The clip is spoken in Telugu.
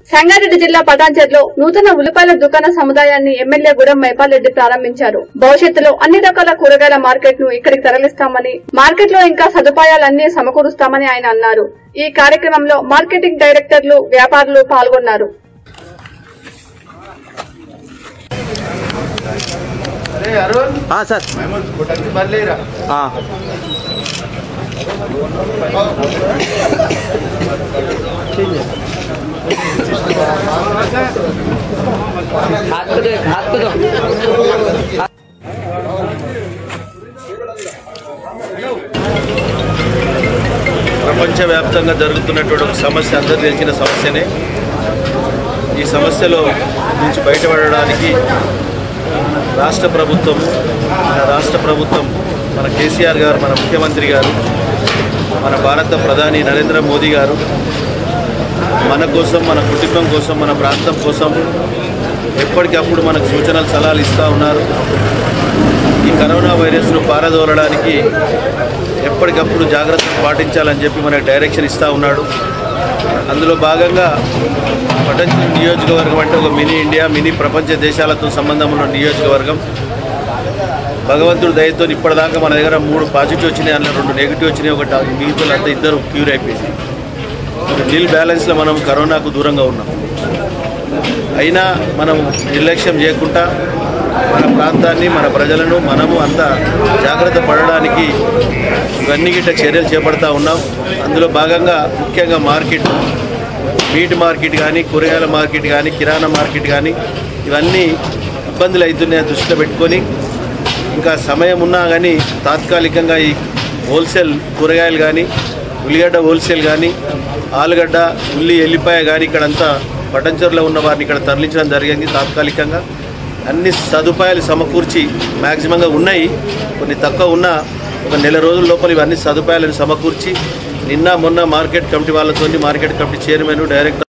సంగారెడ్డి జిల్లా పటాన్చెర్లో నూతన ఉల్లిపాయల దుకాణ సముదాయాన్ని ఎమ్మెల్యే గుడం మైపాల్రెడ్డి ప్రారంభించారు భవిష్యత్తులో అన్ని రకాల కూరగాయల మార్కెట్ ను ఇక్కడికి తరలిస్తామని మార్కెట్ లో ఇంకా సదుపాయాలన్నీ సమకూరుస్తామని ఆయన అన్నారు ఈ కార్యక్రమంలో మార్కెటింగ్ డైరెక్టర్లు వ్యాపారులు పాల్గొన్నారు अरे अरुण हाँ सर होटल के बाहर ले रहा हाँ हाथ को दो हाथ को दो ప్రపంచవ్యాప్తంగా జరుగుతున్నటువంటి ఒక సమస్య అందరూ తెలిసిన సమస్యనే ఈ సమస్యలో నుంచి బయటపడడానికి రాష్ట్ర ప్రభుత్వం మన రాష్ట్ర ప్రభుత్వం మన కేసీఆర్ గారు మన ముఖ్యమంత్రి గారు మన భారత ప్రధాని నరేంద్ర మోదీ గారు మన కోసం మన కుటుంబం కోసం మన ప్రాంతం కోసం ఎప్పటికప్పుడు మనకు సూచనలు సలహాలు ఇస్తూ ఉన్నారు ఈ కరోనా వైరస్ను పారదోలడానికి ఎప్పటికప్పుడు జాగ్రత్తలు పాటించాలని చెప్పి మనకు డైరెక్షన్ ఇస్తూ ఉన్నాడు అందులో భాగంగా పటంచెరు నియోజకవర్గం అంటే ఒక మినీ ఇండియా మినీ ప్రపంచ దేశాలతో సంబంధం ఉన్న నియోజకవర్గం భగవంతుడు దయతో ఇప్పటిదాకా మన దగ్గర మూడు పాజిటివ్ వచ్చినాయి అందులో రెండు నెగిటివ్ వచ్చినాయి ఒకటి మిగతా అంతా ఇద్దరు క్యూర్ అయిపోయింది నీల్ బ్యాలెన్స్లో మనం కరోనాకు దూరంగా ఉన్నాం అయినా మనం నిర్లక్ష్యం చేయకుండా మన ప్రాంతాన్ని మన ప్రజలను మనము అంతా జాగ్రత్త పడడానికి ఇవన్నీ గిట్ట చర్యలు చేపడతా ఉన్నాం అందులో భాగంగా ముఖ్యంగా మార్కెట్ మీట్ మార్కెట్ కానీ కూరగాయల మార్కెట్ కానీ కిరాణా మార్కెట్ కానీ ఇవన్నీ ఇబ్బందులు అవుతున్నాయి దృష్టిలో పెట్టుకొని ఇంకా సమయం ఉన్నా కానీ తాత్కాలికంగా ఈ హోల్సేల్ కూరగాయలు కానీ ఉల్లిగడ్డ హోల్సేల్ కానీ ఆలుగడ్డ ఉల్లి ఎల్లిపాయ కానీ ఇక్కడంతా పటంచర్లో ఉన్న వారిని ఇక్కడ తరలించడం జరిగింది తాత్కాలికంగా అన్ని సదుపాయాలు సమకూర్చి మ్యాక్సిమంగా ఉన్నాయి కొన్ని తక్కువ ఉన్నా ఒక నెల రోజుల లోపల ఇవన్నీ సదుపాయాలను సమకూర్చి నిన్న మొన్న మార్కెట్ కమిటీ వాళ్ళతో మార్కెట్ కమిటీ చైర్మన్ డైరెక్టర్